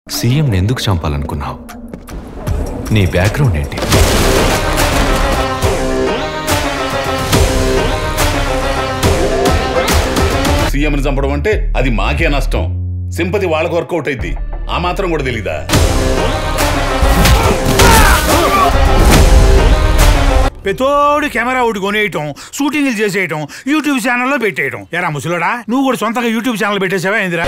సీఎంని ఎందుకు చంపాలనుకున్నావు నీ బ్యాక్గ్రౌండ్ ఏంటి సీఎంని చంపడం అంటే అది మాకే నష్టం సింపతి వాళ్ళకు వర్కౌట్ అయింది ఆ మాత్రం కూడా తెలీదా పెతోడు కెమెరా ఒకటి కొనేయటం షూటింగ్లు చేసేయటం యూట్యూబ్ ఛానల్లో పెట్టేయటం ఎరా ముసలోడా నువ్వు కూడా సొంతంగా యూట్యూబ్ ఛానల్ పెట్టేసావా ఏందిరా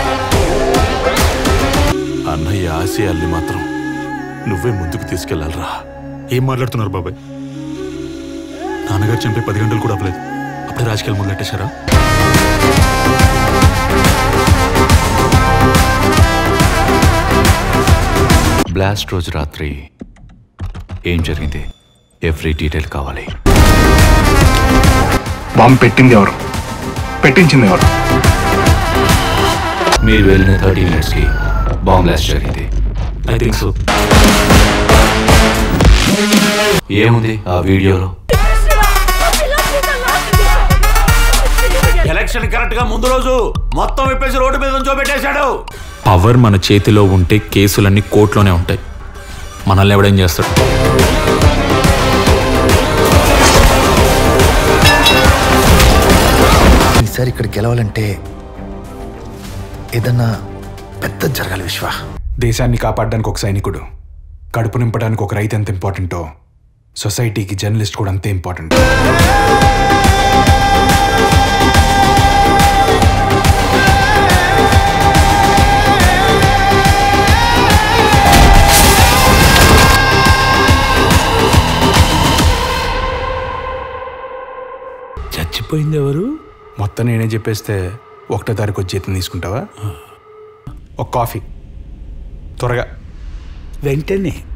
అన్నయ్య ఆశయాల్ని మాత్రం నువ్వే ముందుకు తీసుకెళ్లాలరా ఏం మాట్లాడుతున్నారు బాబాయ్ నాన్నగారు చంపే పది గంటలు కూడా అవ్వలేదు అప్పుడే రాజకీయాలు మొదలెట్టేశారా బ్లాస్ట్ రోజు రాత్రి ఏం జరిగింది ఎవ్రీ డీటెయిల్ కావాలి బాంబు పెట్టింది ఎవరు పెట్టించింది ఎవరు మీరు వెళ్ళిన థర్టీ మినిట్స్కి బాంబ్ బ్లాస్ట్ జరిగింది ఐ థింక్ సో ఏముంది ఆ వీడియోలో ఎలక్షన్ కరెక్ట్ గా ముందు రోజు మొత్తం విప్పేసి రోడ్డు మీద నుంచోబెట్టేశాడు పవర్ మన చేతిలో ఉంటే కేసులన్నీ కోర్టులోనే ఉంటాయి మనల్ని ఎవడేం చేస్తాడు ఈసారి ఇక్కడ గెలవాలంటే ఏదన్నా పెద్ద జరగాలి విశ్వ దేశాన్ని కాపాడడానికి ఒక సైనికుడు కడుపు నింపడానికి ఒక రైతు ఎంత ఇంపార్టెంటో సొసైటీకి జర్నలిస్ట్ కూడా అంతే ఇంపార్టెంట్ చచ్చిపోయింది ఎవరు మొత్తం నేనే చెప్పేస్తే ఒకటో తారీఖు వచ్చి జీతం తీసుకుంటావా ఒక కాఫీ త్వరగా వెంటనే